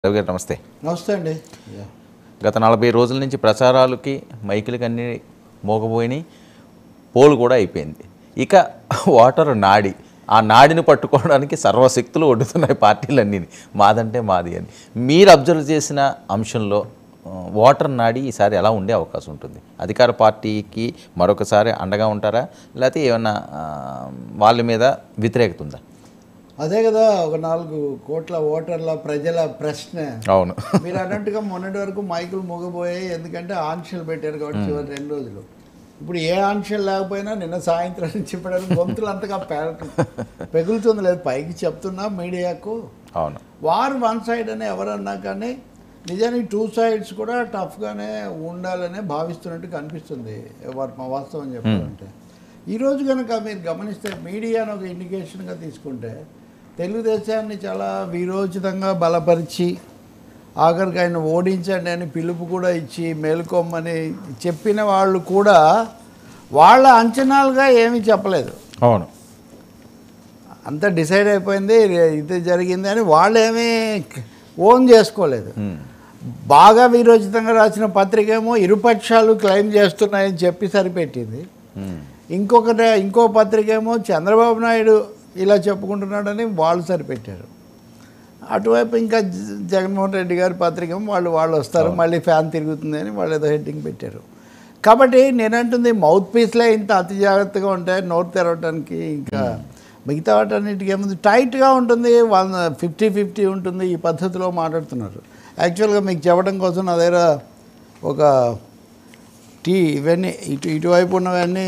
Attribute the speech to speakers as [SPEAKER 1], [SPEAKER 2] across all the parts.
[SPEAKER 1] రవి గారు నమస్తే
[SPEAKER 2] నమస్తే అండి యా.
[SPEAKER 1] గత నలభై రోజుల నుంచి ప్రచారాలకి మైకులకి అన్ని మోగపోయినాయి పోలు కూడా అయిపోయింది ఇక ఓటర్ నాడి ఆ నాడిని పట్టుకోవడానికి సర్వశక్తులు ఒడ్డుతున్నాయి పార్టీలన్నీ మాదంటే మాది అని మీరు అబ్జర్వ్ చేసిన అంశంలో ఆ, ఓటర్ నాడి ఈసారి ఎలా ఉండే అవకాశం ఉంటుంది అధికార పార్టీకి మరొకసారి అండగా ఉంటారా లేకపోతే ఏమన్నా ఆ, వాళ్ళ మీద వ్యతిరేకత ఉందా
[SPEAKER 2] అదే కదా ఒక నాలుగు కోట్ల ఓటర్ల ప్రజల ప్రశ్న
[SPEAKER 1] అవును
[SPEAKER 2] మీరు అన్నట్టుగా మొన్నటి వరకు మైకులు మూగబోయాయి ఎందుకంటే ఆంక్షలు పెట్టారు కాబట్టి చివరి రెండు రోజులు ఇప్పుడు ఏ ఆంక్షలు లేకపోయినా నిన్న సాయంత్రం నుంచి ఇప్పటివరకు గొంతులు అంతగా పెరగటం పెగులుతుంది లేదు పైకి చెప్తున్నా మీడియాకు
[SPEAKER 1] అవును
[SPEAKER 2] వార్ వన్ సైడ్ అని ఎవరన్నా కానీ నిజానికి టూ సైడ్స్ కూడా టఫ్గానే ఉండాలనే భావిస్తున్నట్టు కనిపిస్తుంది వారు మా వాస్తవం చెప్పాలంటే ఈరోజు కనుక మీరు గమనిస్తే మీడియాను ఒక ఇండికేషన్గా తీసుకుంటే తెలుగుదేశాన్ని చాలా వీరోచితంగా బలపరిచి ఆఖరికి ఆయన ఓడించండి అని పిలుపు కూడా ఇచ్చి మేలుకోమని చెప్పిన వాళ్ళు కూడా వాళ్ళ అంచనాలుగా ఏమీ చెప్పలేదు
[SPEAKER 1] అవును
[SPEAKER 2] అంతా డిసైడ్ అయిపోయింది ఇది జరిగింది అని వాళ్ళేమీ ఓన్ చేసుకోలేదు
[SPEAKER 1] ఉమ్.
[SPEAKER 2] బాగా వీరోచితంగా రాసిన పత్రిక ఏమో ఇరుపక్షాలు క్లెయిమ్ చేస్తున్నాయని చెప్పి సరిపెట్టింది
[SPEAKER 1] ఉమ్.
[SPEAKER 2] ఇంకొకటి ఇంకో పత్రిక ఏమో చంద్రబాబు నాయుడు ఇలా చెప్పుకుంటున్నాడని వాళ్ళు సరిపెట్టారు అటువైపు ఇంకా జ- జగన్మోహన్ రెడ్డి గారి పత్రిక ఏమో వాళ్ళు వాళ్ళు వస్తారు మళ్ళీ ఫ్యాన్ తిరుగుతుంది అని వాళ్ళు ఏదో హెడ్డింగ్ పెట్టారు కాబట్టి నేనంటుంది మౌత్ పీస్లే ఇంత అతి జాగ్రత్తగా ఉంటాయి నోరు తెరవటానికి ఇంకా మిగతా వాటన్నిటికీ ఏముంది టైట్గా ఉంటుంది వన్ ఫిఫ్టీ ఫిఫ్టీ ఉంటుంది ఈ పద్ధతిలో మాట్లాడుతున్నారు యాక్చువల్గా మీకు చెప్పడం కోసం నా దగ్గర ఒక టీ ఇవన్నీ ఇటు ఇటువైపు ఉన్నవన్నీ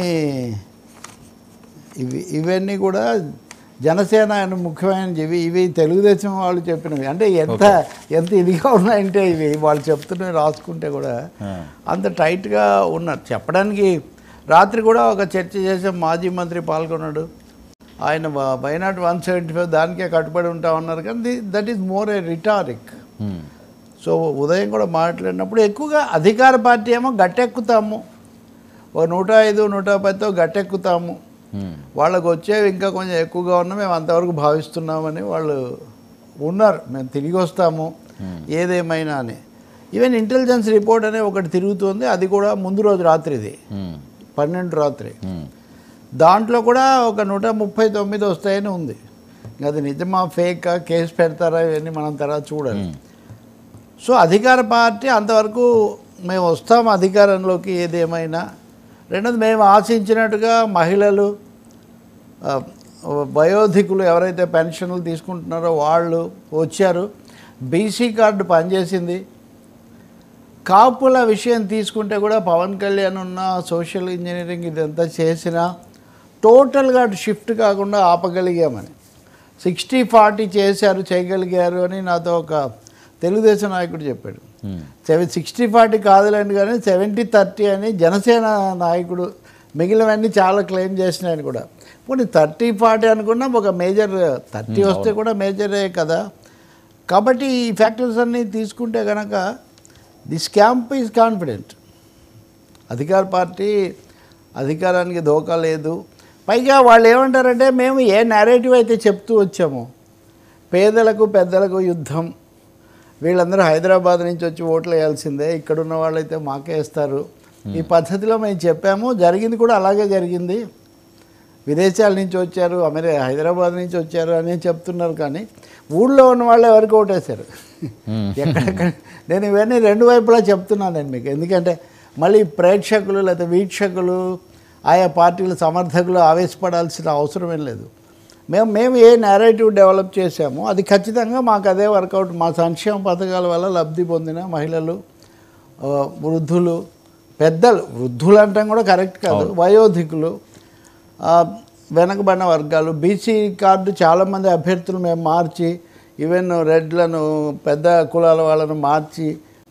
[SPEAKER 2] ఇవి ఇవన్నీ కూడా జనసేన అని ముఖ్యమైన ఇవి ఇవి తెలుగుదేశం వాళ్ళు చెప్పినవి అంటే ఎంత ఎంత ఇదిగా ఉన్నాయంటే ఇవి వాళ్ళు చెప్తున్నవి రాసుకుంటే కూడా అంత టైట్గా ఉన్నారు చెప్పడానికి రాత్రి కూడా ఒక చర్చ చేసే మాజీ మంత్రి పాల్గొన్నాడు ఆయన why not one seventy five దానికే కట్టుబడి ఉంటామన్నారు కానీ that is more a rhetoric
[SPEAKER 1] um.
[SPEAKER 2] So ఉదయం కూడా మాట్లాడినప్పుడు ఎక్కువగా అధికార పార్టీ ఏమో గట్టెక్కుతాము ఒక నూట ఐదు నూట పదితో గట్టెక్కుతాము
[SPEAKER 1] ఉమ్.
[SPEAKER 2] వాళ్ళకు వచ్చేవి ఇంకా కొంచెం ఎక్కువగా ఉన్నా మేము అంతవరకు భావిస్తున్నామని వాళ్ళు ఉన్నారు మేము తిరిగి వస్తాము ఏదేమైనా అని ఈవెన్ ఇంటెలిజెన్స్ రిపోర్ట్ అనే ఒకటి తిరుగుతుంది అది కూడా ముందు రోజు రాత్రిది
[SPEAKER 1] ఉమ్.
[SPEAKER 2] పన్నెండు రాత్రి
[SPEAKER 1] ఉమ్.
[SPEAKER 2] దాంట్లో కూడా ఒక నూట ముప్పై తొమ్మిది వస్తాయని ఉంది ఇంకా అది నిజమా ఫేక్ కేసు పెడతారా ఇవన్నీ మనం తర్వాత చూడాలి సో అధికార పార్టీ అంతవరకు మేము వస్తాం అధికారంలోకి ఏదేమైనా రెండోది మేము ఆశించినట్టుగా మహిళలు ఆ, వయోధికులు ఎవరైతే పెన్షన్లు తీసుకుంటున్నారో వాళ్ళు వచ్చారు బీసీ కార్డు పనిచేసింది కాపుల విషయం తీసుకుంటే కూడా పవన్ కళ్యాణ్ ఉన్న సోషల్ ఇంజనీరింగ్ ఇదంతా చేసినా టోటల్గా అటు షిఫ్ట్ కాకుండా ఆపగలిగామని సిక్స్టీ ఫార్టీ చేశారు చేయగలిగారు అని నాతో ఒక తెలుగుదేశం నాయకుడు చెప్పాడు
[SPEAKER 1] ఉమ్.
[SPEAKER 2] సెవెన్ సిక్స్టీ ఫార్టీ కాదులేండి కానీ సెవెంటీ థర్టీ అని జనసేన నాయకుడు మిగిలినవన్నీ చాలా క్లెయిమ్ చేసినాయని కూడా పోనీ థర్టీ ఫార్టీ అనుకున్నా ఒక మేజర్ థర్టీ వస్తే కూడా మేజరే కదా కాబట్టి ఈ ఫ్యాక్టర్స్ అన్నీ తీసుకుంటే కనుక దిస్ క్యాంప్ ఈజ్ కాన్ఫిడెంట్ అధికార పార్టీ అధికారానికి దోకా లేదు పైగా వాళ్ళు ఏమంటారంటే మేము ఏ నేరేటివ్ అయితే చెప్తూ వచ్చామో పేదలకు పెద్దలకు యుద్ధం వీళ్ళందరూ హైదరాబాద్ నుంచి వచ్చి ఓట్లు వేయాల్సిందే ఇక్కడున్న వాళ్ళైతే మాకే ఇస్తారు ఈ పద్ధతిలో మేము చెప్పాము జరిగింది కూడా అలాగే జరిగింది విదేశాల నుంచి వచ్చారు అమెరి హైదరాబాద్ నుంచి వచ్చారు అని చెప్తున్నారు కానీ ఊళ్ళో ఉన్న వాళ్ళు ఎవరికి ఓటేశారు ఎక్కడెక్కడ నేను ఇవన్నీ రెండు వైపులా చెప్తున్నాను నేను మీకు ఎందుకంటే మళ్ళీ ప్రేక్షకులు లేకపోతే వీక్షకులు ఆయా పార్టీల సమర్థకులు ఆవేశపడాల్సిన అవసరమేం లేదు మేము మేము ఏ నేరేటివ్ డెవలప్ చేశామో అది ఖచ్చితంగా మాకు అదే వర్కౌట్ మా సంక్షేమ పథకాల వల్ల లబ్ధి పొందిన మహిళలు ఆ, వృద్ధులు పెద్దలు వృద్ధులు అంటాం కూడా కరెక్ట్ కాదు వయోధికులు ఆ, వెనకబడిన వర్గాలు బీసీ కార్డు చాలామంది అభ్యర్థులు మేము మార్చి ఈవెన్ రెడ్లను పెద్ద కులాల వాళ్ళను మార్చి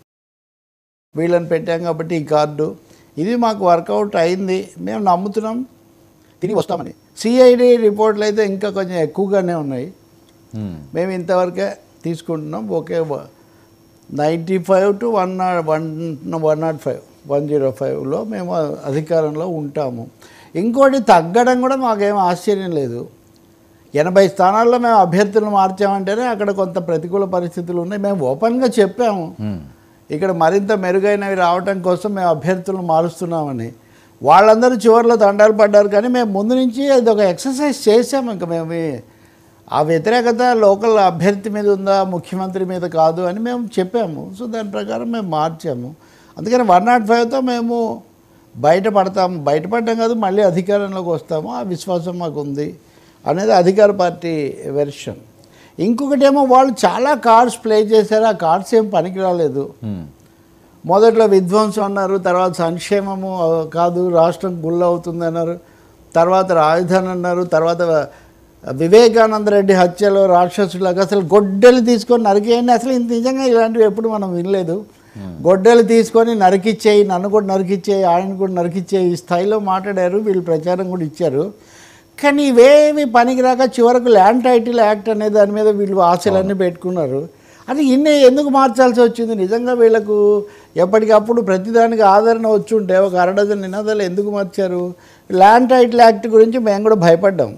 [SPEAKER 2] వీళ్ళని పెట్టాం కాబట్టి ఈ కార్డు ఇది మాకు వర్కౌట్ అయింది మేము నమ్ముతున్నాం తిరిగి వస్తామని సిఐడి రిపోర్ట్లు అయితే ఇంకా కొంచెం ఎక్కువగానే ఉన్నాయి
[SPEAKER 1] ఉమ్.
[SPEAKER 2] మేము ఇంతవరకే తీసుకుంటున్నాం okay ninety five to one one one not five one zero ఫైవ్లో మేము అధికారంలో ఉంటాము ఇంకోటి తగ్గడం కూడా మాకేం ఆశ్చర్యం లేదు ఎనభై స్థానాల్లో మేము అభ్యర్థులను మార్చామంటేనే అక్కడ కొంత ప్రతికూల పరిస్థితులు ఉన్నాయి మేము ఓపెన్గా చెప్పాము
[SPEAKER 1] ఉమ్.
[SPEAKER 2] ఇక్కడ మరింత మెరుగైనవి రావటం కోసం మేము అభ్యర్థులను మారుస్తున్నామని వాళ్ళందరూ చివరిలో తండాలు పడ్డారు కానీ మేము ముందు నుంచి అది ఒక ఎక్సర్సైజ్ చేసాము ఇంకా మేము ఈ- ఆ వ్యతిరేకత లోకల్ అభ్యర్థి మీద ఉందా ముఖ్యమంత్రి మీద కాదు అని మేము చెప్పాము సో దాని ప్రకారం మేము మార్చాము అందుకని వన్ నాట్ ఫైవ్తో మేము బయటపడతాము బయటపడడం కాదు మళ్ళీ అధికారంలోకి వస్తాము ఆ విశ్వాసం మాకు ఉంది అనేది అధికార పార్టీ వెర్షన్ ఇంకొకటేమో వాళ్ళు చాలా కార్డ్స్ ప్లే చేశారు ఆ కార్డ్స్ ఏం పనికి రాలేదు
[SPEAKER 1] ఉమ్.
[SPEAKER 2] మొదట్లో విధ్వంసం అన్నారు తర్వాత సంక్షేమము ఆ, కాదు రాష్ట్రం గుల్ల అవుతుంది అన్నారు తర్వాత రాజధాని అన్నారు తర్వాత వివేకానంద రెడ్డి హత్యలో రాక్షసులాగా అసలు గొడ్డలు తీసుకొని నరికేయండి అసలు ఇంత నిజంగా ఇలాంటివి ఎప్పుడు మనం వినలేదు గొడ్డలు తీసుకొని నరికిచ్చేయి నన్ను కూడా నరికిచ్చేయి ఆయన కూడా నరికిచ్చేయి ఈ స్థాయిలో మాట్లాడారు వీళ్ళు ప్రచారం కూడా ఇచ్చారు కానీ ఇవేమి పనికిరాక చివరకు ల్యాండ్ టైటిల్ యాక్ట్ అనే దాని మీద వీళ్ళు ఆశలన్నీ పెట్టుకున్నారు అది ఇన్ని ఎందుకు మార్చాల్సి వచ్చింది నిజంగా వీళ్ళకు ఎప్పటికప్పుడు ప్రతిదానికి ఆదరణ వచ్చి ఉంటే ఒక అరడజన్ నినాదాలు ఎందుకు మార్చారు ల్యాండ్ టైటిల్ యాక్ట్ గురించి మేము కూడా భయపడ్డాం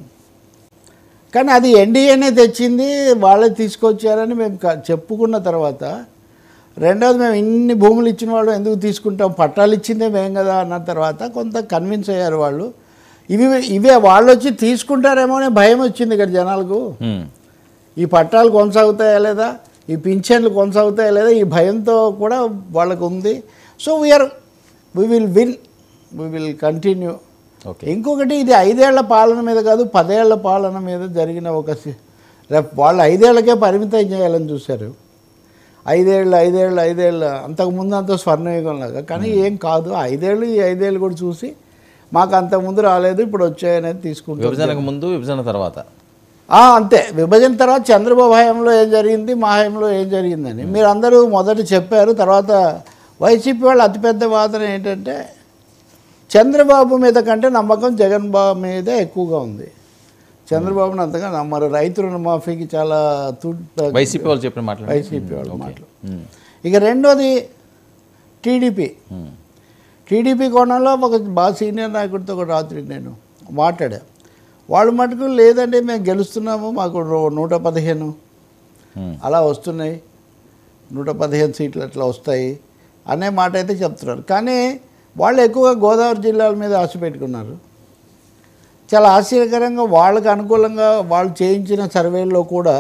[SPEAKER 2] కానీ అది ఎన్డీఏనే తెచ్చింది వాళ్ళే తీసుకొచ్చారని మేము క- చెప్పుకున్న తర్వాత రెండవది మేము ఇన్ని భూములు ఇచ్చిన వాళ్ళు ఎందుకు తీసుకుంటాం పట్టాలు ఇచ్చిందే మేము కదా అన్న తర్వాత కొంత కన్విన్స్ అయ్యారు వాళ్ళు ఇవి ఇవే వాళ్ళు వచ్చి తీసుకుంటారేమో అనే భయం వచ్చింది ఇక్కడ జనాలకు
[SPEAKER 1] ఉమ్.
[SPEAKER 2] ఈ పట్టాలు కొనసాగుతాయా లేదా ఈ పింఛన్లు కొనసాగుతాయా లేదా ఈ భయంతో కూడా వాళ్ళకు ఉంది so we're we will win we will continue
[SPEAKER 1] okay
[SPEAKER 2] ఇంకొకటి ఇది ఐదేళ్ల పాలన మీద కాదు పదేళ్ల పాలన మీద జరిగిన ఒక సి- రేపు వాళ్ళు ఐదేళ్లకే పరిమితం చేయాలని చూశారు ఐదేళ్ళు ఐదేళ్ళు ఐదేళ్ళు అంతకుముందు అంత స్వర్ణయుగంలాగా కానీ ఏం కాదు ఆ ఐదేళ్ళు ఈ ఐదేళ్ళు కూడా చూసి మాకు అంతకుముందు రాలేదు ఇప్పుడు వచ్చాయనేది తీసుకుంటాం
[SPEAKER 1] విభజనకు ముందు విభజన తర్వాత
[SPEAKER 2] ఆ, అంతే విభజన తర్వాత చంద్రబాబు హయాంలో ఏం జరిగింది మా హయాంలో ఏం జరిగిందని మీరు అందరూ మొదట చెప్పారు తర్వాత వైసీపీ వాళ్ళ అతిపెద్ద వాదన ఏంటంటే చంద్రబాబు మీద కంటే నమ్మకం జగన్ బాబు మీదే ఎక్కువగా ఉంది చంద్రబాబుని అంతగా నమ్మరు రైతు రుణమాఫీకి చాలా తూ
[SPEAKER 1] వైసీపీ వాళ్ళు చెప్పిన మాటలు
[SPEAKER 2] వైసీపీ వాళ్ళ మాటలు ఇక రెండోది టీడీపీ
[SPEAKER 1] ఉమ్.
[SPEAKER 2] టీడీపీ కోణంలో ఒక బాగా సీనియర్ నాయకుడితో ఒక రాత్రి నేను మాట్లాడా వాళ్ళు మటుకు లేదండి మేము గెలుస్తున్నాము మాకు రో- నూట పదిహేను
[SPEAKER 1] ఉమ్.
[SPEAKER 2] అలా వస్తున్నాయి నూట పదిహేను సీట్లు అట్లా వస్తాయి అనే మాట అయితే చెప్తున్నారు కానీ వాళ్ళు ఎక్కువగా గోదావరి జిల్లాల మీద ఆశ పెట్టుకున్నారు చాలా ఆశ్చర్యకరంగా వాళ్ళకు అనుకూలంగా వాళ్ళు చేయించిన సర్వేల్లో కూడా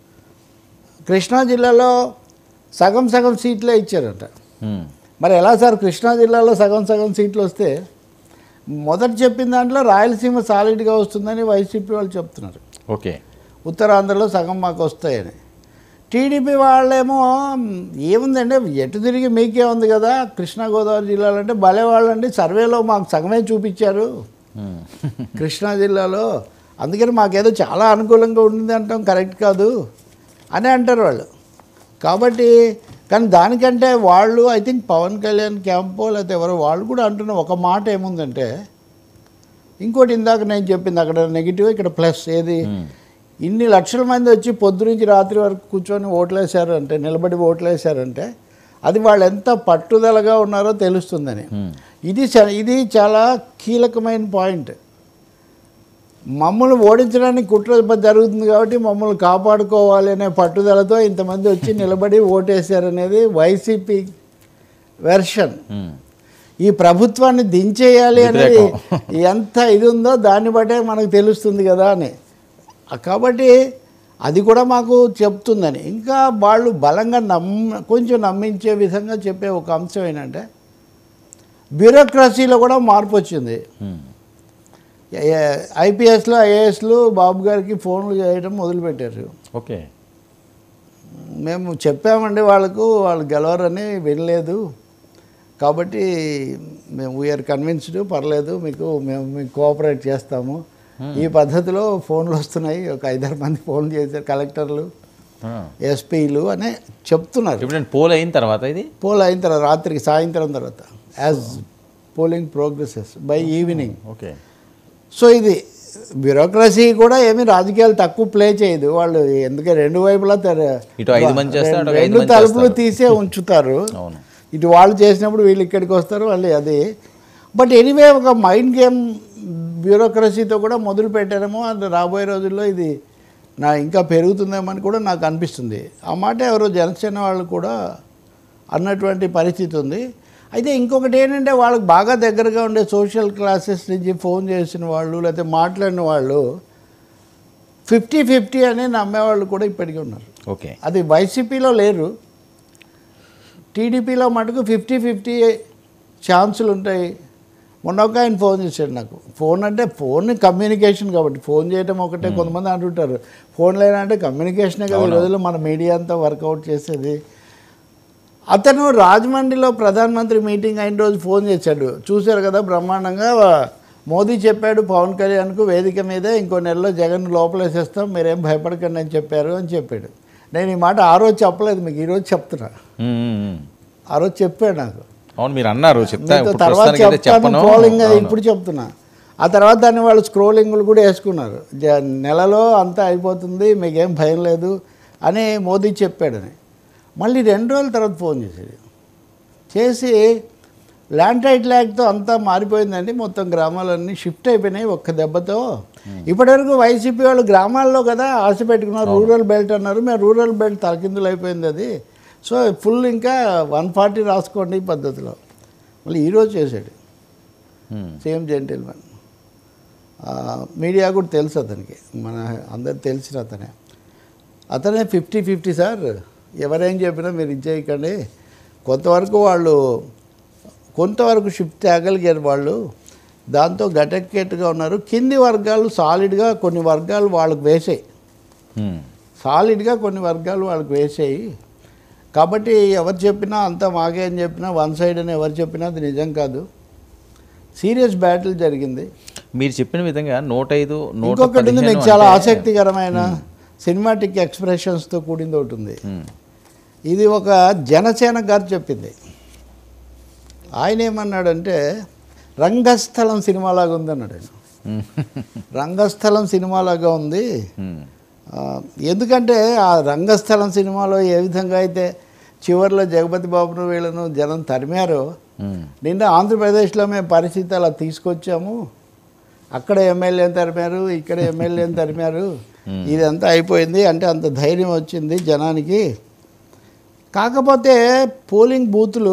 [SPEAKER 2] కృష్ణా జిల్లాలో సగం సగం సీట్లే ఇచ్చారట
[SPEAKER 1] ఉమ్.
[SPEAKER 2] మరి ఎలా సార్ కృష్ణా జిల్లాలో సగం సగం సీట్లు వస్తే మొదట చెప్పిన దాంట్లో రాయలసీమ సాలిడ్గా వస్తుందని వైసీపీ వాళ్ళు చెప్తున్నారు
[SPEAKER 1] ఓకే
[SPEAKER 2] ఉత్తరాంధ్రలో సగం మాకు వస్తాయని టీడీపీ వాళ్ళేమో ఏముందండి ఎటు తిరిగి మీకే ఉంది కదా కృష్ణా గోదావరి జిల్లాలో అంటే భలే వాళ్ళండి సర్వేలో మాకు సగమే చూపించారు
[SPEAKER 1] ఉమ్.
[SPEAKER 2] కృష్ణా జిల్లాలో అందుకని మాకేదో చాలా అనుకూలంగా ఉండింది అంటాం కరెక్ట్ కాదు అని అంటారు వాళ్ళు కాబట్టి కానీ దానికంటే వాళ్ళు ఐ థింక్ పవన్ కళ్యాణ్ క్యాంపో లేకపోతే ఎవరో వాళ్ళు కూడా అంటున్న ఒక మాట ఏముందంటే ఇంకోటి ఇందాక నేను చెప్పింది అక్కడ నెగిటివ్ ఇక్కడ ప్లస్ ఏది
[SPEAKER 1] ఉమ్.
[SPEAKER 2] ఇన్ని లక్షల మంది వచ్చి పొద్దు నుంచి రాత్రి వరకు కూర్చొని ఓట్లేశారు అంటే నిలబడి ఓట్లేశారంటే అది వాళ్ళు ఎంత పట్టుదలగా ఉన్నారో తెలుస్తుందని
[SPEAKER 1] ఉమ్.
[SPEAKER 2] ఇది చ- ఇది చాలా కీలకమైన పాయింట్ మమ్మల్ని ఓడించడానికి కుట్ర జరుగుతుంది కాబట్టి మమ్మల్ని కాపాడుకోవాలి అనే పట్టుదలతో ఇంతమంది వచ్చి నిలబడి ఓటేశారనేది వైసీపీ వెర్షన్
[SPEAKER 1] ఉమ్.
[SPEAKER 2] ఈ ప్రభుత్వాన్ని దించేయాలి అనేది ఎంత ఇది ఉందో దాన్ని బట్టే మనకు తెలుస్తుంది కదా అని ఆ కాబట్టి అది కూడా మాకు చెప్తుందని ఇంకా వాళ్ళు బలంగా నమ్మ కొంచెం నమ్మించే విధంగా చెప్పే ఒక అంశం ఏంటంటే బ్యూరోక్రసీలో కూడా మార్పు వచ్చింది
[SPEAKER 1] ఉమ్.
[SPEAKER 2] ఐపీఎస్లో ఐఏఎస్లు బాబు గారికి ఫోన్లు చేయడం మొదలుపెట్టారు
[SPEAKER 1] ఓకే
[SPEAKER 2] మేము చెప్పామండి వాళ్ళకు వాళ్ళు గెలవరని వినలేదు కాబట్టి మేము వీఆర్ కన్విన్స్డ్ పర్లేదు మీకు మేము మీకు కోఆపరేట్ చేస్తాము ఈ పద్ధతిలో ఫోన్లు వస్తున్నాయి ఒక ఐదారు మంది ఫోన్లు చేశారు కలెక్టర్లు
[SPEAKER 1] ఆ.
[SPEAKER 2] ఎస్పీలు అని చెప్తున్నారు
[SPEAKER 1] ఇప్పుడు నేను పోల్ అయిన తర్వాత ఇది
[SPEAKER 2] పోల్ అయిన తర్వాత రాత్రికి సాయంత్రం తర్వాత as polling progresses by evening
[SPEAKER 1] okay
[SPEAKER 2] so ఇది బ్యూరోక్రసీ కూడా ఏమీ రాజకీయాలు తక్కువ ప్లే చేయదు వాళ్ళు ఎందుకే రెండు వైపులా తెర-
[SPEAKER 1] ఇటు ఐదు మంది చేస్తారు, అటు ఐదు
[SPEAKER 2] రెండు
[SPEAKER 1] మంది
[SPEAKER 2] తలుపులు
[SPEAKER 1] చేస్తారు.
[SPEAKER 2] తీసే ఉంచుతారు
[SPEAKER 1] అవును
[SPEAKER 2] ఇటు వాళ్ళు చేసినప్పుడు వీళ్ళు ఇక్కడికి వస్తారు వాళ్ళు అది బట్ ఎనీవే ఒక మైండ్ గేమ్ బ్యూరోక్రసీతో కూడా మొదలు పెట్టారేమో అది రాబోయే రోజుల్లో ఇది నా ఇంకా పెరుగుతుందేమని కూడా నాకు అనిపిస్తుంది ఆ మాట ఎవరో జనసేన వాళ్ళు కూడా అన్నటువంటి పరిస్థితి ఉంది అయితే ఇంకొకటి ఏంటంటే వాళ్ళకి బాగా దగ్గరగా ఉండే సోషల్ క్లాసెస్ నుంచి ఫోన్ చేసిన వాళ్ళు లేకపోతే మాట్లాడిన వాళ్ళు ఫిఫ్టీ ఫిఫ్టీ అని నమ్మేవాళ్ళు కూడా ఇప్పటికీ ఉన్నారు
[SPEAKER 1] ఓకే
[SPEAKER 2] అది వైసీపీలో లేరు టీడీపీలో మటుకు ఫిఫ్టీ ఫిఫ్టీ ఛాన్సులు ఉంటాయి మొన్న ఒక ఆయన ఫోన్ చేశాడు నాకు ఫోన్ అంటే ఫోన్ కమ్యూనికేషన్ కాబట్టి ఫోన్ చేయడం ఒకటే కొంతమంది అంటుంటారు ఫోన్ లేనంటే కమ్యూనికేషనే కదా ఈ రోజుల్లో మన మీడియా అంతా వర్కౌట్ చేసేది అతను రాజమండ్రిలో ప్రధానమంత్రి మీటింగ్ అయిన రోజు ఫోన్ చేశాడు చూశారు కదా బ్రహ్మాండంగా మోదీ చెప్పాడు పవన్ కళ్యాణ్కు వేదిక మీదే ఇంకో నెలలో జగన్ లోపలేసేస్తాం మీరేం భయపడకండి అని చెప్పారు అని చెప్పాడు నేను ఈ మాట ఆ రోజు చెప్పలేదు మీకు ఈరోజు చెప్తున్నా
[SPEAKER 1] ఉమ్, ఉమ్, ఉమ్.
[SPEAKER 2] ఆ రోజు చెప్పాడు నాకు
[SPEAKER 1] అవును మీరు అన్నారు చెప్తా
[SPEAKER 2] మీతో
[SPEAKER 1] ఇప్పుడు
[SPEAKER 2] తర్వాత
[SPEAKER 1] ప్రస్తుతానికి అయితే
[SPEAKER 2] చెప్తాను
[SPEAKER 1] చెప్పను
[SPEAKER 2] ట్రోలింగ్ అది
[SPEAKER 1] అవును.
[SPEAKER 2] ఇప్పుడు చెప్తున్నా ఆ తర్వాత దాన్ని వాళ్ళు స్క్రోలింగ్లు కూడా వేసుకున్నారు జ- నెలలో అంతా అయిపోతుంది మీకేం భయం లేదు అని మోదీ చెప్పాడని మళ్ళీ రెండు రోజుల తర్వాత ఫోన్ చేశాడు చేసి ల్యాండ్ టైట్ ల్యాక్తో అంతా మారిపోయిందండి మొత్తం గ్రామాలన్నీ షిఫ్ట్ అయిపోయినాయి ఒక్క దెబ్బతో ఇప్పటివరకు వైసీపీ వాళ్ళు గ్రామాల్లో కదా ఆశ పెట్టుకున్నారు రూరల్ బెల్ట్ అన్నారు మేము రూరల్ బెల్ట్ తలకిందులు అయిపోయింది అది సో ఫుల్ ఇంకా వన్ ఫార్టీ రాసుకోండి ఈ పద్ధతిలో మళ్ళీ ఈరోజు చేశాడు
[SPEAKER 1] ఉమ్,
[SPEAKER 2] సేమ్ జెంటిల్మెన్ మీడియా కూడా తెలుసు అతనికి మన అందరికి తెలిసిన అతనే అతనే ఫిఫ్టీ ఫిఫ్టీ సార్ ఎవరేం చెప్పినా మీరు ఇచ్చేయకండి కొంతవరకు వాళ్ళు కొంతవరకు షిఫ్ట్ తేగలిగారు వాళ్ళు దాంతో గటెక్కేట్టుగా ఉన్నారు కింది వర్గాలు సాలిడ్గా కొన్ని వర్గాలు వాళ్ళకి వేసాయి
[SPEAKER 1] ఉమ్,
[SPEAKER 2] సాలిడ్గా కొన్ని వర్గాలు వాళ్ళకి వేసాయి కాబట్టి ఎవరు చెప్పినా అంతా మాకే అని చెప్పినా వన్ సైడ్ అని ఎవరు చెప్పినా అది నిజం కాదు సీరియస్ బ్యాటిల్ జరిగింది
[SPEAKER 1] మీరు చెప్పిన విధంగా నూట ఐదు నూట
[SPEAKER 2] ఇంకొకటి ఉంది మీకు
[SPEAKER 1] పదిహేను
[SPEAKER 2] చాలా
[SPEAKER 1] అంటే-
[SPEAKER 2] ఆసక్తికరమైన సినిమాటిక్ ఎక్స్ప్రెషన్స్తో కూడింది ఒకటి ఉంది
[SPEAKER 1] ఉమ్,
[SPEAKER 2] ఇది ఒక జనసేన గారు చెప్పింది ఆయన ఏమన్నాడంటే రంగస్థలం సినిమాలాగా ఉంది అన్నాడు ఆయన
[SPEAKER 1] ఉమ్,
[SPEAKER 2] రంగస్థలం సినిమాలాగా ఉంది
[SPEAKER 1] ఉమ్,
[SPEAKER 2] ఆ, ఎందుకంటే ఆ రంగస్థలం సినిమాలో ఏ విధంగా అయితే చివరిలో జగపతి బాబును వీళ్ళను జనం తరిమారో
[SPEAKER 1] ఉమ్,
[SPEAKER 2] నిన్న ఆంధ్రప్రదేశ్లో మేము పరిస్థితి అలా తీసుకొచ్చాము అక్కడ ఎమ్మెల్యేని తరిమారు ఇక్కడ ఎమ్మెల్యేని తరిమారు ఇదంతా అయిపోయింది అంటే అంత ధైర్యం వచ్చింది జనానికి కాకపోతే పోలింగ్ బూతులు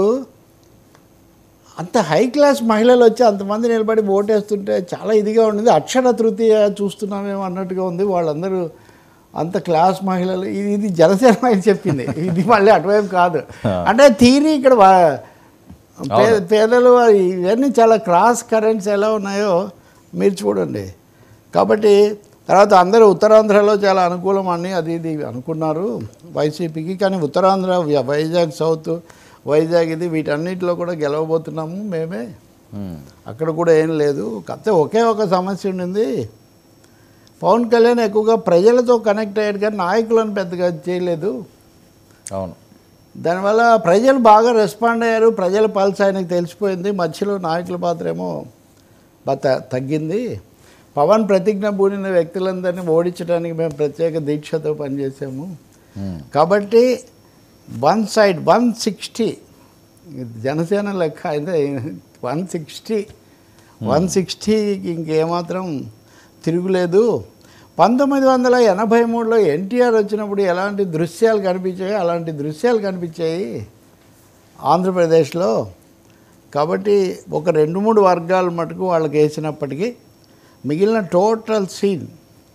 [SPEAKER 2] అంత హై క్లాస్ మహిళలు వచ్చి అంతమంది నిలబడి ఓటేస్తుంటే చాలా ఇదిగా ఉండింది అక్షర తృతీయ చూస్తున్నామేమో అన్నట్టుగా ఉంది వాళ్ళందరూ అంత క్లాస్ మహిళలు ఇది ఇది జనసేన మహిళ చెప్పింది ఇది మళ్ళీ అటువైపు కాదు అంటే థీరీ ఇక్కడ వా- పే- పేదలు ఇవన్నీ చాలా క్రాస్ కరెంట్స్ ఎలా ఉన్నాయో మీరు చూడండి కాబట్టి తర్వాత అందరూ ఉత్తరాంధ్రలో చాలా అనుకూలం అని అది ఇది అనుకున్నారు వైసీపీకి కానీ ఉత్తరాంధ్ర వ- వైజాగ్ సౌత్ వైజాగ్ ఇది వీటన్నిటిలో కూడా గెలవబోతున్నాము మేమే
[SPEAKER 1] ఉమ్,
[SPEAKER 2] అక్కడ కూడా ఏం లేదు కాకపోతే ఒకే ఒక సమస్య ఉండింది పవన్ కళ్యాణ్ ఎక్కువగా ప్రజలతో కనెక్ట్ అయ్యాడు కానీ నాయకులను పెద్దగా చేయలేదు
[SPEAKER 1] అవును
[SPEAKER 2] దానివల్ల ప్రజలు బాగా రెస్పాండ్ అయ్యారు ప్రజల పల్స్ ఆయనకు తెలిసిపోయింది మధ్యలో నాయకుల పాత్ర ఏమో బత తగ్గింది పవన్ ప్రతిజ్ఞ పూనిన వ్యక్తులందరినీ ఓడించడానికి మేము ప్రత్యేక దీక్షతో పనిచేసాము
[SPEAKER 1] ఉమ్,
[SPEAKER 2] కాబట్టి one side one sixty Janasena లెక్క అయితే వన్ సిక్స్టీ వన్ సిక్స్టీకి ఇంకేమాత్రం తిరుగులేదు పంతొమ్మిది వందల ఎనభై మూడులో ఎన్టీఆర్ వచ్చినప్పుడు ఎలాంటి దృశ్యాలు కనిపించాయో అలాంటి దృశ్యాలు కనిపించాయి ఆంధ్రప్రదేశ్లో కాబట్టి ఒక రెండు మూడు వర్గాలు మటుకు వాళ్ళకి వేసినప్పటికీ మిగిలిన టోటల్ సీన్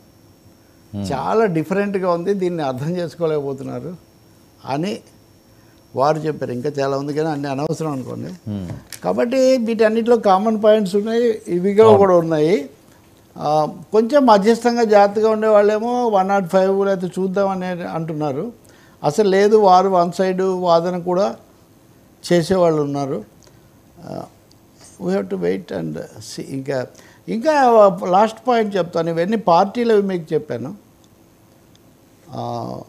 [SPEAKER 2] చాలా డిఫరెంట్గా ఉంది దీన్ని అర్థం చేసుకోలేకపోతున్నారు అని వారు చెప్పారు ఇంకా చాలా ఉంది కానీ అన్ని అనవసరం అనుకోండి
[SPEAKER 1] ఉమ్,
[SPEAKER 2] కాబట్టి వీటన్నిటిలో కామన్ పాయింట్స్ ఉన్నాయి ఇవిగా కూడా ఉన్నాయి ఆ, కొంచెం మధ్యస్థంగా జాగ్రత్తగా ఉండే వాళ్ళేమో వన్ నాట్ ఫైవ్ లేకపోతే చూద్దామని అంటున్నారు అసలు లేదు వారు వన్ సైడ్ వాదన కూడా చేసేవాళ్ళు ఉన్నారు we have to wait and see ఇంకా ఇంకా లాస్ట్ పాయింట్ చెప్తాను ఇవన్నీ పార్టీలు అవి మీకు చెప్పాను ఆ,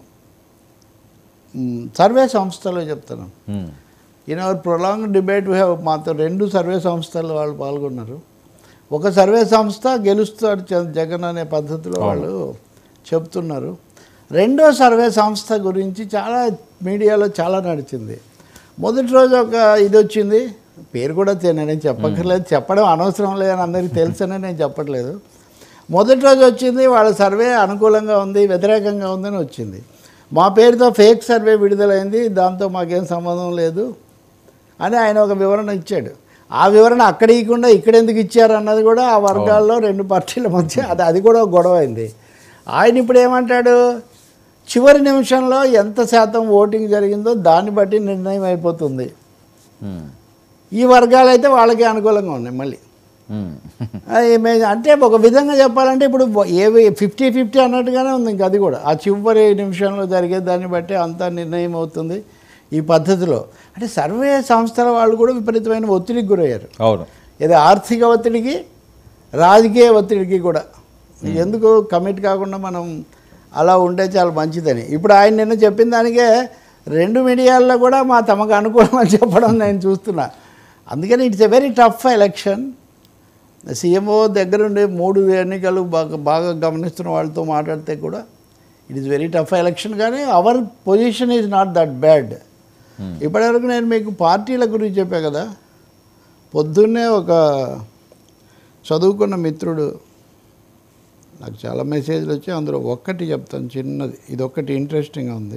[SPEAKER 2] మ్, సర్వే సంస్థలు చెప్తాను
[SPEAKER 1] um,
[SPEAKER 2] in our prolong debate we have మాతో రెండు సర్వే సంస్థలు వాళ్ళు పాల్గొన్నారు ఒక సర్వే సంస్థ గెలుస్తాడు జ- జగన్ అనే పద్ధతిలో వాళ్ళు చెప్తున్నారు రెండో సర్వే సంస్థ గురించి చాలా మీడియాలో చాలా నడిచింది మొదటి రోజు ఒక ఇది వచ్చింది పేరు కూడా తె- నేను చెప్పక్కర్లేదు చెప్పడం అనవసరం లేదని అందరికీ తెలుసని నేను చెప్పట్లేదు మొదటి రోజు వచ్చింది వాళ్ళ సర్వే అనుకూలంగా ఉంది వ్యతిరేకంగా ఉందని వచ్చింది మా పేరుతో ఫేక్ సర్వే విడుదలైంది దాంతో మాకేం సంబంధం లేదు అని ఆయన ఒక వివరణ ఇచ్చాడు ఆ వివరణ అక్కడ ఇవ్వకుండా ఇక్కడ ఎందుకు ఇచ్చారు అన్నది కూడా ఆ వర్గాల్లో రెండు పార్టీల మధ్య అది అది కూడా ఒక గొడవ అయింది ఆయన ఇప్పుడు ఏమంటాడు చివరి నిమిషంలో ఎంత శాతం ఓటింగ్ జరిగిందో దాన్ని బట్టి నిర్ణయం అయిపోతుంది
[SPEAKER 1] ఉమ్.
[SPEAKER 2] ఈ వర్గాలు అయితే వాళ్ళకి అనుకూలంగా ఉన్నాయి మళ్ళీ
[SPEAKER 1] ఉమ్.
[SPEAKER 2] అది మే- అంటే ఒక విధంగా చెప్పాలంటే ఇప్పుడు ఏవి ఫిఫ్టీ ఫిఫ్టీ అన్నట్టుగానే ఉంది ఇంకా అది కూడా ఆ చివరి నిమిషంలో జరిగే దాన్ని బట్టి అంతా నిర్ణయం అవుతుంది ఈ పద్ధతిలో అంటే సర్వే సంస్థల వాళ్ళు కూడా విపరీతమైన ఒత్తిడికి గురయ్యారు
[SPEAKER 1] అవును
[SPEAKER 2] ఇది ఆర్థిక ఒత్తిడికి రాజకీయ ఒత్తిడికి కూడా ఎందుకు కమిట్ కాకుండా మనం అలా ఉంటే చాలా మంచిదని ఇప్పుడు ఆయన నిన్న చెప్పిన దానికే రెండు మీడియాల్లో కూడా మా తమకు అనుకూలం అని చెప్పడం నేను చూస్తున్నా అందుకని it's a very tough election CMO దగ్గరుండి మూడు ఎన్నికలు బాగా బాగా గమనిస్తున్న వాళ్ళతో మాట్లాడితే కూడా it is very tough election కానీ our position is not that bad ఇప్పటివరకు నేను మీకు పార్టీల గురించి చెప్పా కదా పొద్దున్నే ఒక చదువుకున్న మిత్రుడు నాకు చాలా మెసేజ్లు వచ్చి అందులో ఒక్కటి చెప్తాను చిన్నది ఇది ఒక్కటి ఇంట్రెస్టింగ్గా ఉంది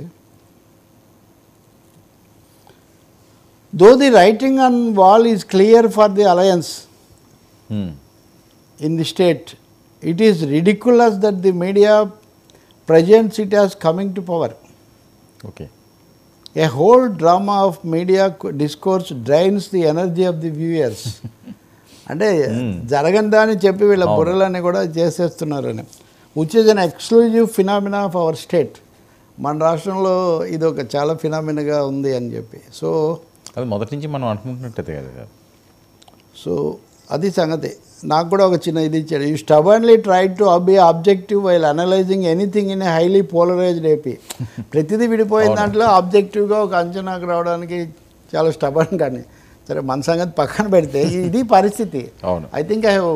[SPEAKER 2] though the writing on wall is clear for the alliance
[SPEAKER 1] um.
[SPEAKER 2] in the state. It is ridiculous that the media presents it as coming to power.
[SPEAKER 1] Okay
[SPEAKER 2] A whole drama of media co- discourse drains the energy of the viewers. అంటే జరగని దాన్ని చెప్పి వీళ్ళ బుర్రలన్నీ కూడా చేసేస్తున్నారని which is an exclusive phenomena of our state మన రాష్ట్రంలో ఇది ఒక చాలా ఫినామినగా ఉంది అని చెప్పి సో
[SPEAKER 1] అది మొదటి నుంచి మనం అనుకుంటున్నట్టే కదా
[SPEAKER 2] సో అది సంగతి నాకు కూడా ఒక చిన్న ఇది ఇచ్చాడు you stubbornly try to be objective while analysing anything in a highly polarised AP ప్రతిదీ విడిపోయిన దాంట్లో ఆబ్జెక్టివ్గా ఒక అంచనాకు రావడానికి చాలా స్టబన్ కానీ సరే మన సంగతి పక్కన పెడితే ఇది పరిస్థితి
[SPEAKER 1] అవును.
[SPEAKER 2] I think I have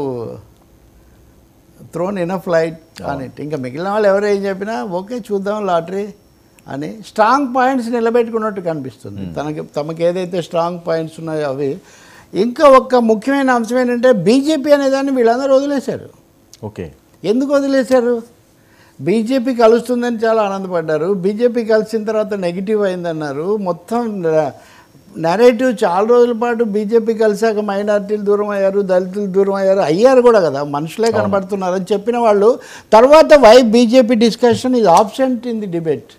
[SPEAKER 2] thrown in flight అని ఇంకా మిగిలిన వాళ్ళు ఎవరు ఏం చెప్పినా ఓకే చూద్దాం లాటరీ అని స్ట్రాంగ్ పాయింట్స్ నిలబెట్టుకున్నట్టు కనిపిస్తుంది తనకి తమకి ఏదైతే స్ట్రాంగ్ పాయింట్స్ ఉన్నాయో అవి ఇంకా ఒక ముఖ్యమైన అంశం ఏంటంటే బీజేపీ అనేదాన్ని వీళ్ళందరూ వదిలేశారు
[SPEAKER 1] ఓకే
[SPEAKER 2] ఎందుకు వదిలేశారు బీజేపీ కలుస్తుందని చాలా ఆనందపడ్డారు బీజేపీ కలిసిన తర్వాత నెగిటివ్ అయిందన్నారు మొత్తం నెరేటివ్ చాలా రోజుల పాటు బీజేపీ కలిసాక మైనార్టీలు దూరం అయ్యారు దళితులు దూరం అయ్యారు అయ్యారు కూడా కదా మనుషులే కనబడుతున్నారని చెప్పిన వాళ్ళు తర్వాత why BJP discussion is absent in the debate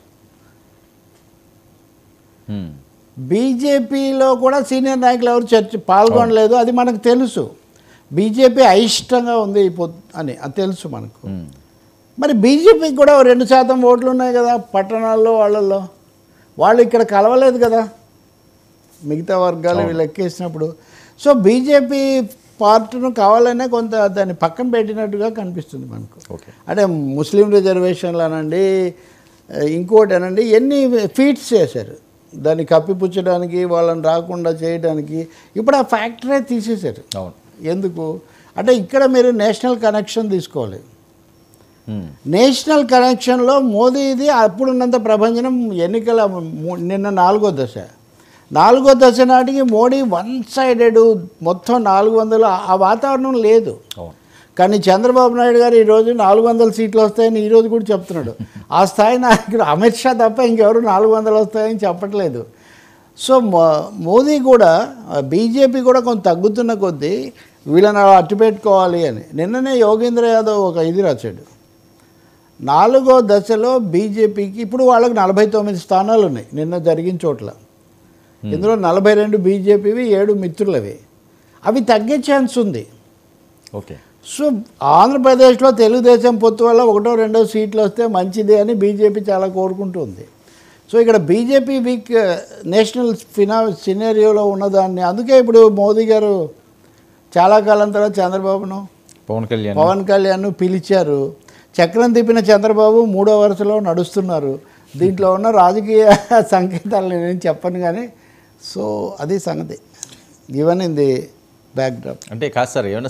[SPEAKER 1] um.
[SPEAKER 2] బీజేపీలో కూడా సీనియర్ నాయకులు ఎవరు చర్చ పాల్గొనలేదు అది మనకు తెలుసు బీజేపీ అయిష్టంగా ఉంది ఈ పొద్దు అని అది తెలుసు మనకు
[SPEAKER 1] ఉమ్.
[SPEAKER 2] మరి బీజేపీకి కూడా ఓ రెండు శాతం ఓట్లు ఉన్నాయి కదా పట్టణాల్లో వాళ్ళల్లో వాళ్ళు ఇక్కడ కలవలేదు కదా మిగతా వర్గాలు వీళ్ళు ఎక్కేసినప్పుడు సో బీజేపీ పార్టీను కావాలనే కొంత దాన్ని పక్కన పెట్టినట్టుగా కనిపిస్తుంది మనకు
[SPEAKER 1] ఓకే
[SPEAKER 2] అంటే ముస్లిం రిజర్వేషన్లు అనండి ఇంకోటి అనండి ఎన్ని ఫీట్స్ చేశారు దాన్ని కప్పిపుచ్చడానికి వాళ్ళని రాకుండా చేయడానికి ఇప్పుడు ఆ ఫ్యాక్టరీ తీసేశారు
[SPEAKER 1] అవును
[SPEAKER 2] ఎందుకు అంటే ఇక్కడ మీరు నేషనల్ కనెక్షన్ తీసుకోవాలి
[SPEAKER 1] ఉమ్.
[SPEAKER 2] నేషనల్ కనెక్షన్లో మోదీది అప్పుడున్నంత ప్రభంజనం ఎన్నికల ము- నిన్న నాలుగో దశ నాలుగో దశ నాటికి మోడీ వన్ సైడెడ్ మొత్తం నాలుగు వందలు ఆ- ఆ వాతావరణం లేదు
[SPEAKER 1] అవును
[SPEAKER 2] కానీ చంద్రబాబు నాయుడు గారు ఈరోజు నాలుగు వందల సీట్లు వస్తాయని ఈరోజు కూడా చెప్తున్నాడు ఆ స్థాయి నాయకుడు అమిత్ షా తప్ప ఇంకెవరు నాలుగు వందలు వస్తాయని చెప్పట్లేదు సో మో- మోదీ కూడా బీజేపీ కూడా కొంత తగ్గుతున్న కొద్దీ వీళ్ళని అలా అట్టు పెట్టుకోవాలి అని నిన్ననే యోగేంద్ర యాదవ్ ఒక ఇది రాశాడు నాలుగో దశలో బీజేపీకి ఇప్పుడు వాళ్ళకి నలభై తొమ్మిది స్థానాలు ఉన్నాయి నిన్న జరిగిన చోట్ల ఇందులో నలభై రెండు బీజేపీవి ఏడు మిత్రులవి అవి తగ్గే ఛాన్స్ ఉంది
[SPEAKER 1] ఓకే
[SPEAKER 2] సో ఆంధ్రప్రదేశ్లో తెలుగుదేశం పొత్తు వల్ల ఒకటో రెండో సీట్లు వస్తే మంచిది అని బీజేపీ చాలా కోరుకుంటుంది సో ఇక్కడ బీజేపీ వీక్ నేషనల్ ఫినా సినేరియోలో ఉన్నదాన్ని అందుకే ఇప్పుడు మోదీ గారు చాలా కాలం తర్వాత చంద్రబాబును
[SPEAKER 1] పవన్ కళ్యాణ్
[SPEAKER 2] పవన్ కళ్యాణ్ పిలిచారు చక్రం తిప్పిన చంద్రబాబు మూడో వరుసలో నడుస్తున్నారు దీంట్లో ఉన్న రాజకీయ సంకేతాలు నేను చెప్పను కానీ సో అది సంగతి గివన్ ఇన్ ది బ్యాక్డ్రాప్
[SPEAKER 1] అంటే కాదు సార్ ఏమైనా